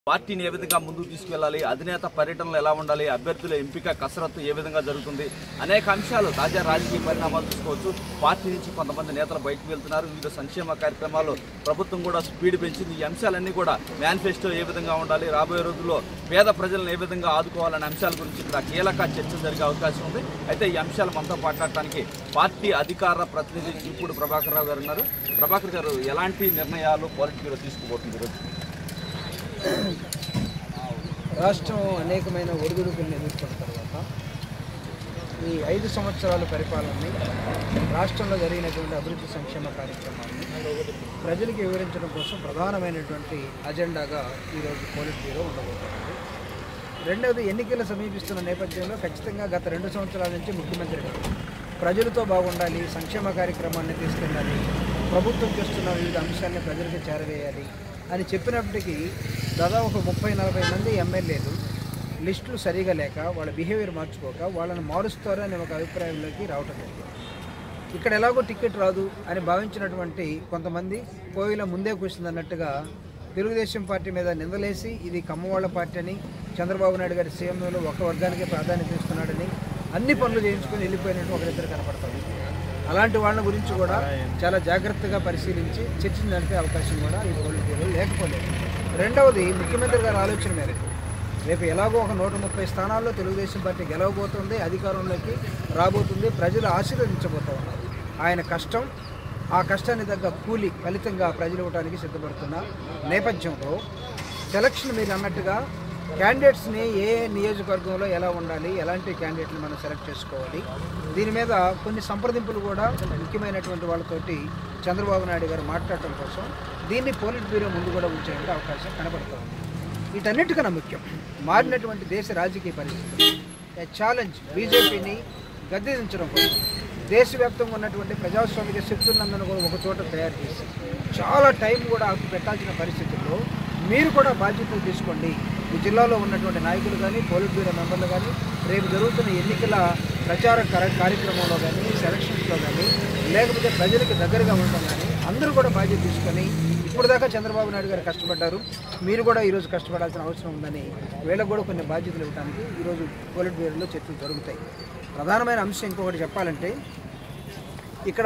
పార్టీని ఏ విధంగా ముందుకు తీసుకెళ్లాలి అధినేత పర్యటనలు ఎలా ఉండాలి అభ్యర్థుల ఎంపిక కసరత్తు ఏ విధంగా జరుగుతుంది అనేక అంశాలు తాజా రాజకీయ పరిణామాలు చూసుకోవచ్చు పార్టీ నుంచి కొంతమంది నేతలు బయటకు వెళ్తున్నారు వివిధ సంక్షేమ కార్యక్రమాలు ప్రభుత్వం కూడా స్పీడ్ పెంచింది ఈ అంశాలన్నీ కూడా మేనిఫెస్టో ఏ విధంగా ఉండాలి రాబోయే రోజుల్లో పేద ప్రజలను ఏ విధంగా ఆదుకోవాలనే అంశాల గురించి ఇక్కడ కీలక చర్చ జరిగే అవకాశం ఉంది అయితే ఈ అంశాలు మనతో మాట్లాడటానికి పార్టీ అధికార ప్రతినిధి చూపుడు ప్రభాకర్ రావు గారు ఉన్నారు ప్రభాకర్ గారు ఎలాంటి నిర్ణయాలు పాలిట్ బ్యూరో తీసుకోబోతుంది ఈరోజు రాష్ట్రం అనేకమైన ఒడిదుడుకులను ఎదుర్కొన్న తర్వాత ఈ ఐదు సంవత్సరాల పరిపాలనని రాష్ట్రంలో జరిగినటువంటి అభివృద్ధి సంక్షేమ కార్యక్రమాన్ని ప్రజలకు వివరించడం కోసం ప్రధానమైనటువంటి అజెండాగా ఈరోజు పోలిట్ బ్యూరో ఉండబోతోంది రెండవది ఎన్నికలు సమీపిస్తున్న నేపథ్యంలో ఖచ్చితంగా గత రెండు సంవత్సరాల నుంచి ముఖ్యమంత్రి గారు ప్రజలతో బాగుండాలి సంక్షేమ కార్యక్రమాన్ని తీసుకెళ్ళాలి ప్రభుత్వం చేస్తున్న వివిధ అంశాలను ప్రజలకు చేరవేయాలి అని చెప్పినప్పటికీ దాదాపు ఒక ముప్పై నలభై మంది ఎమ్మెల్యేలు లిస్టులు సరిగా లేక వాళ్ళ బిహేవియర్ మార్చుకోక వాళ్ళని మారుస్తారు అనే ఒక అభిప్రాయంలోకి రావటం జరిగింది ఇక్కడ ఎలాగో టికెట్ రాదు అని భావించినటువంటి కొంతమంది కోయిల ముందే కూర్చుందన్నట్టుగా తెలుగుదేశం పార్టీ మీద నిందలేసి ఇది కమ్మవాళ్ళ పార్టీ అని చంద్రబాబు నాయుడు గారి సీఎంలో ఒక వర్గానికి ప్రాధాన్యత ఇస్తున్నాడని అన్ని పనులు చేయించుకొని వెళ్ళిపోయినట్టు ఒకరిద్దరు కనపడతారు అలాంటి వాళ్ళ గురించి కూడా చాలా జాగ్రత్తగా పరిశీలించి చర్చలు జరిపే అవకాశం కూడా ఈ పోలిటీలో లేకపోలేదు రెండవది ముఖ్యమంత్రి గారి ఆలోచన మేరకు రేపు ఎలాగో ఒక నూట ముప్పై స్థానాల్లో తెలుగుదేశం పార్టీ గెలవబోతుంది అధికారంలోకి రాబోతుంది ప్రజలు ఆశీర్వదించబోతూ ఉన్నారు ఆయన కష్టం ఆ కష్టాన్ని తగ్గ కూలి ఫలితంగా ప్రజలు ఇవ్వడానికి సిద్ధపడుతున్న నేపథ్యంలో సెలక్షన్ మీరు అన్నట్టుగా క్యాండిడేట్స్ని ఏ నియోజకవర్గంలో ఎలా ఉండాలి ఎలాంటి క్యాండిడేట్ని మనం సెలెక్ట్ చేసుకోవాలి దీని మీద కొన్ని సంప్రదింపులు కూడా ముఖ్యమైనటువంటి వాళ్ళతోటి చంద్రబాబు నాయుడు గారు మాట్లాడటం కోసం దీన్ని పోలిట్ బ్యూరో ముందు కూడా ఉంచేందుకు అవకాశం కనబడుతోంది వీటన్నిటికన్నా ముఖ్యం మారినటువంటి దేశ రాజకీయ పరిస్థితులు ఛాలెంజ్ బీజేపీని గద్దెదించడం కోసం దేశవ్యాప్తంగా ఉన్నటువంటి ప్రజాస్వామిక శక్తులందరూ కూడా ఒక చోట తయారు చేసి చాలా టైం కూడా పెట్టాల్సిన పరిస్థితుల్లో మీరు కూడా బాధ్యతలు తీసుకోండి ఈ జిల్లాలో ఉన్నటువంటి నాయకులు కానీ పోలిట్ బ్యూరో మెంబర్లు కానీ రేపు జరుగుతున్న ఎన్నికల ప్రచార కర- కార్యక్రమంలో కానీ సెలక్షన్స్లో కానీ లేకపోతే ప్రజలకు దగ్గరగా ఉండడం కానీ అందరూ కూడా బాధ్యత తీసుకొని ఇప్పుడు దాకా చంద్రబాబు నాయుడు గారు కష్టపడ్డారు మీరు కూడా ఈరోజు కష్టపడాల్సిన అవసరం ఉందని వీళ్ళకు కూడా కొన్ని బాధ్యతలు ఇవ్వడానికి ఈరోజు పోలిట్ బ్యూరోలో చర్చలు జరుగుతాయి ప్రధానమైన అంశం ఇంకొకటి చెప్పాలంటే ఇక్కడ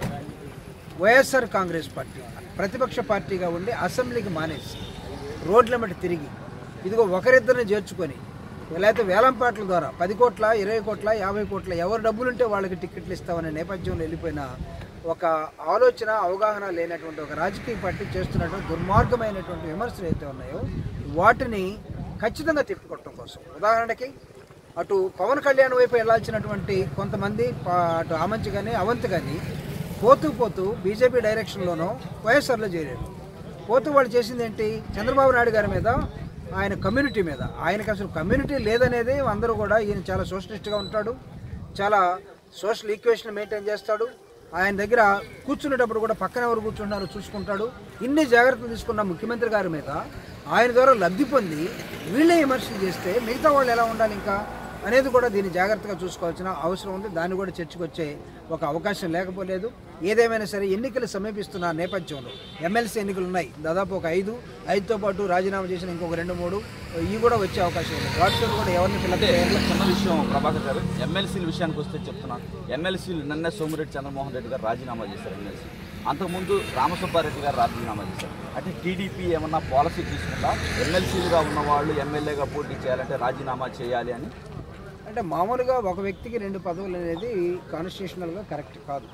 వైఎస్ఆర్ కాంగ్రెస్ పార్టీ ప్రతిపక్ష పార్టీగా ఉండి అసెంబ్లీకి మానేసి రోడ్ల మట్టి తిరిగి ఇదిగో ఒకరిద్దరిని చేర్చుకొని లేకపోతే వేలంపాట్ల ద్వారా పది కోట్ల ఇరవై కోట్ల యాభై కోట్ల ఎవరు డబ్బులుంటే వాళ్ళకి టికెట్లు ఇస్తామనే నేపథ్యంలో వెళ్ళిపోయిన ఒక ఆలోచన అవగాహన లేనటువంటి ఒక రాజకీయ పార్టీ చేస్తున్నటువంటి దుర్మార్గమైనటువంటి విమర్శలు అయితే ఉన్నాయో వాటిని ఖచ్చితంగా తిప్పుకోవటం కోసం ఉదాహరణకి అటు పవన్ కళ్యాణ్ వైపు వెళ్ళాల్సినటువంటి కొంతమంది పా- అటు ఆమంచి కానీ అవంతి కానీ పోతూ పోతూ బీజేపీ డైరెక్షన్లోనో వైఎస్ఆర్లో చేరారు పోతూ వాళ్ళు చేసింది ఏంటి చంద్రబాబు నాయుడు గారి మీద ఆయన కమ్యూనిటీ మీద ఆయనకు అసలు కమ్యూనిటీ లేదనేది అందరూ కూడా ఈయన చాలా సోషలిస్ట్గా ఉంటాడు చాలా సోషల్ ఈక్వేషన్ మెయింటైన్ చేస్తాడు ఆయన దగ్గర కూర్చునేటప్పుడు కూడా పక్కన ఎవరు కూర్చుంటారో చూసుకుంటాడు ఇన్ని జాగ్రత్తలు తీసుకున్న ముఖ్యమంత్రి గారి మీద ఆయన ద్వారా లబ్ధి పొంది వీళ్ళే విమర్శలు చేస్తే మిగతా వాళ్ళు ఎలా ఉండాలి ఇంకా అనేది కూడా దీన్ని జాగ్రత్తగా చూసుకోవాల్సిన అవసరం ఉంది దాన్ని కూడా చర్చకు వచ్చే ఒక అవకాశం లేకపోలేదు ఏదేమైనా సరే ఎన్నికలు సమీపిస్తున్న నేపథ్యంలో ఎమ్మెల్సీ ఎన్నికలు ఉన్నాయి దాదాపు ఒక ఐదు ఐదుతో పాటు రాజీనామా చేసిన ఇంకొక రెండు మూడు ఇవి కూడా వచ్చే అవకాశం ఉంది వాటితో కూడా ఎవరిని ఫిల్అప్ చేయాలి చిన్న విషయం ప్రభాకర్ గారు ఎమ్మెల్సీల విషయానికి వస్తే చెప్తున్నా ఎమ్మెల్సీలు నిన్నే సోమిరెడ్డి చంద్రమోహన్ రెడ్డి గారు రాజీనామా చేశారు ఎమ్మెల్సీ అంతకుముందు రామసుబ్బారెడ్డి గారు రాజీనామా చేశారు అంటే టీడీపీ ఏమన్నా పాలసీ తీసుకుందా ఎమ్మెల్సీలుగా ఉన్న వాళ్ళు ఎమ్మెల్యేగా పోటీ చేయాలంటే రాజీనామా చేయాలి అని అంటే మామూలుగా ఒక వ్యక్తికి రెండు పదవులు అనేది కాన్స్టిట్యూషనల్గా కరెక్ట్ కాదు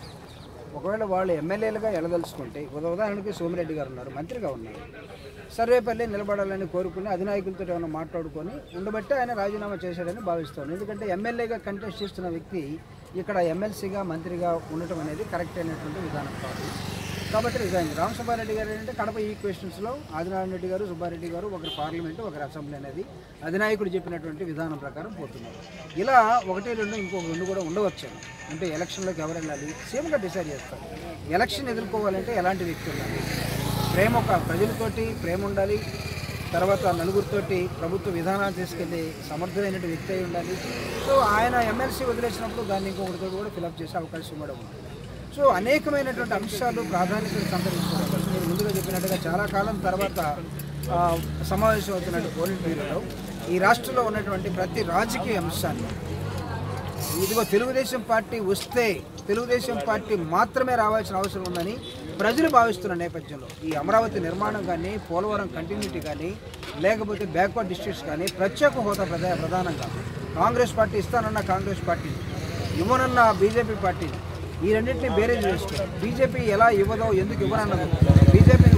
ఒకవేళ వాళ్ళు ఎమ్మెల్యేలుగా ఎలదలుచుకుంటే ఉదా- ఉదాహరణకి సోమిరెడ్డి గారు ఉన్నారు మంత్రిగా ఉన్నారు సర్వేపల్లి నిలబడాలని కోరుకుని అధినాయకులతో ఏమైనా మాట్లాడుకొని ఉండబట్టి ఆయన రాజీనామా చేశాడని భావిస్తాను ఎందుకంటే ఎమ్మెల్యేగా కంటెస్ట్ చేస్తున్న వ్యక్తి ఇక్కడ ఎమ్మెల్సీగా మంత్రిగా ఉండటం అనేది కరెక్ట్ అయినటువంటి విధానం కాదు కాబట్టి రిజైన్ రామ్ సుబ్బారెడ్డి గారు ఏంటంటే కడప ఈక్వేషన్స్లో ఆదినారాయణ రెడ్డి గారు సుబ్బారెడ్డి గారు ఒకరు పార్లమెంటు ఒకరు అసెంబ్లీ అనేది అధినాయకుడు చెప్పినటువంటి విధానం ప్రకారం పోతున్నారు ఇలా ఒకటి రెండు ఇంకొక రెండు కూడా ఉండవచ్చు అంటే ఎలక్షన్లోకి ఎవరు వెళ్ళాలి సీఎంగా డిసైడ్ చేస్తారు ఎలక్షన్ ఎదుర్కోవాలంటే ఎలాంటి వ్యక్తి ఉండాలి ప్రేమ ఒక ప్రజలతోటి ప్రేమ ఉండాలి తర్వాత నలుగురితోటి ప్రభుత్వ విధానాలు తీసుకెళ్ళి సమర్థులైన వ్యక్తి అయి ఉండాలి సో ఆయన ఎమ్మెల్సీ వదిలేసినప్పుడు దాన్ని ఇంకొకరితో కూడా ఫిలప్ చేసే అవకాశం కూడా ఉంది సో అనేకమైనటువంటి అంశాలు ప్రాధాన్యతను సంతరించుకోవడం కోసం మీరు ముందుగా చెప్పినట్టుగా చాలా కాలం తర్వాత ఆ, సమావేశం అవుతున్నటువంటి పోలిట్ బ్యూరోలో ఈ రాష్ట్రంలో ఉన్నటువంటి ప్రతి రాజకీయ అంశాన్ని ఇదిగో తెలుగుదేశం పార్టీ వస్తే తెలుగుదేశం పార్టీ మాత్రమే రావాల్సిన అవసరం ఉందని ప్రజలు భావిస్తున్న నేపథ్యంలో ఈ అమరావతి నిర్మాణం కానీ పోలవరం కంటిన్యూటీ కానీ లేకపోతే బ్యాక్వర్డ్ డిస్ట్రిక్ట్స్ కానీ ప్రత్యేక హోదా ప్రధా ప్రధానంగా కాంగ్రెస్ పార్టీ ఇస్తానన్న కాంగ్రెస్ పార్టీ ఇవ్వనన్న బీజేపీ పార్టీ ఈ రెండింటిని బేరేజ్ చేసుకుని బీజేపీ ఎలా ఇవ్వదో ఎందుకు ఇవ్వనన్నదో బీజేపీ